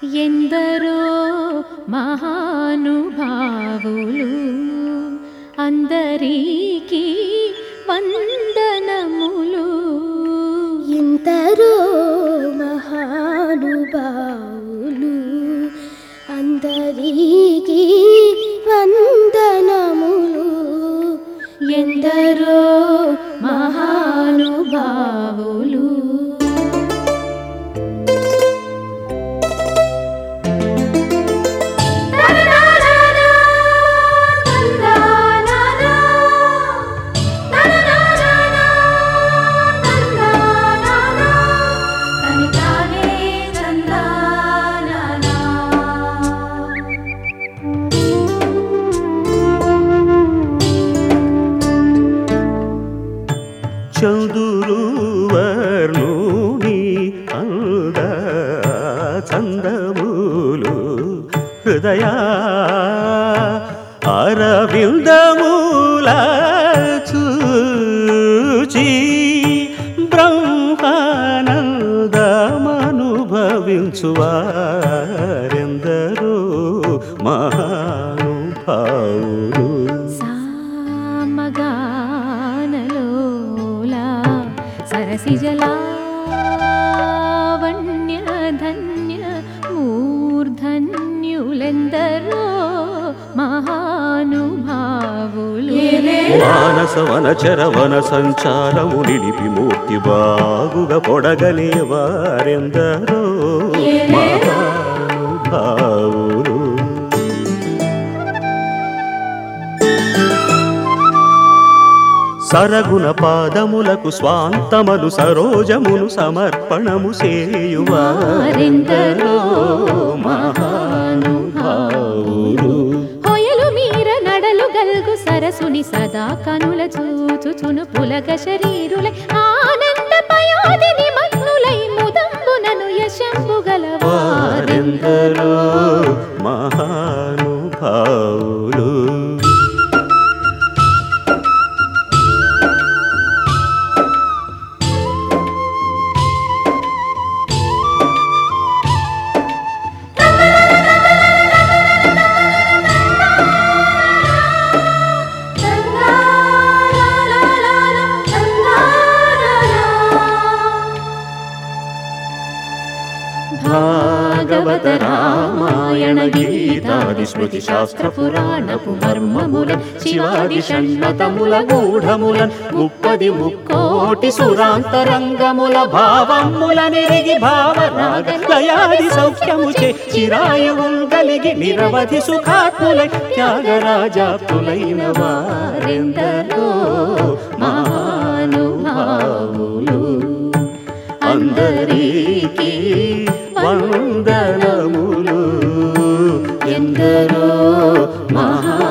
ఎందరో మహానుభావులు అందరికీ వందనములు ఎందరో మహానుభావులు అందరికీ వందనములు ఎందరో మహానుభావులు చందురు వర్ణుని అంద చందములు హృదయ అరవిందమూల చూచి బ్రహ్మానందమనుభవించువారెందరో మహానుభావులు సామగానలోలా సరసిజలావణ్య ధన్య మూర్ధన్యులెందరో మహానుభావులు మానస వనచర వన సంచారము నిలిపి మూర్తి బాగుగా పొడగనే వారెందరో మహానుభావులు సరగుణ పాదములకు స్వాంతమను సరోజమును సమర్పణము సేయువారెందరో మహానుభావులు హొయలు మీర నడలు గల్గు సరసుని సదా కనుల చూచుచును పులగ శరీరులై ఆనంద పయోధిని మగ్నులై ముదంబునను యశంబు వారెందరో మహానుభావులు భాగవత రామాయణ గీతాది స్మృతి శాస్త్ర పురాణపు మర్మముల శివాది షణ్మతముల గూఢముల ముప్పది ముక్కోటి సురాంతరంగముల భావముల నిరిగి భావరాగ లయాది సౌఖ్యముచే చిరాయువుల్ కలిగి నిరవధి సుఖాత్ములై త్యాగరాజాత్ములైన వారెందరో మహానుభావులు అందరికీ వందనములు ఎందరో మహా